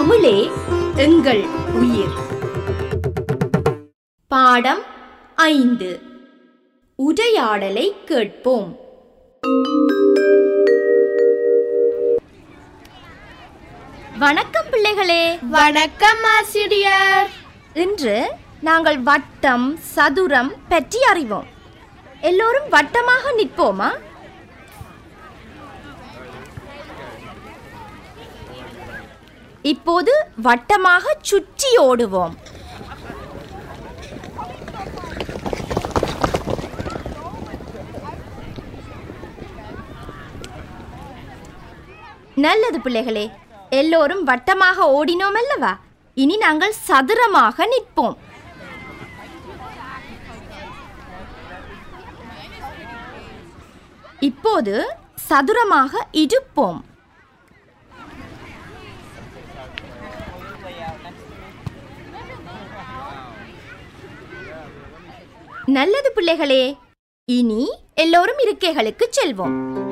தமிழே எங்கள் உயிர் பாடம் ஐந்து உரையாடலை கேட்போம் வணக்கம் பிள்ளைகளே வணக்கம் ஆசிரியர் இன்று நாங்கள் வட்டம் சதுரம் பற்றி அறிவோம் எல்லோரும் வட்டமாக நிற்போமா இப்போது வட்டமாக சுற்றி ஓடுவோம் நல்லது பிள்ளைகளே எல்லோரும் வட்டமாக ஓடினோம் அல்லவா இனி நாங்கள் சதுரமாக நிற்போம் இப்போது சதுரமாக இருப்போம் நல்லது பிள்ளைகளே இனி எல்லோரும் இருக்கைகளுக்கு செல்வோம்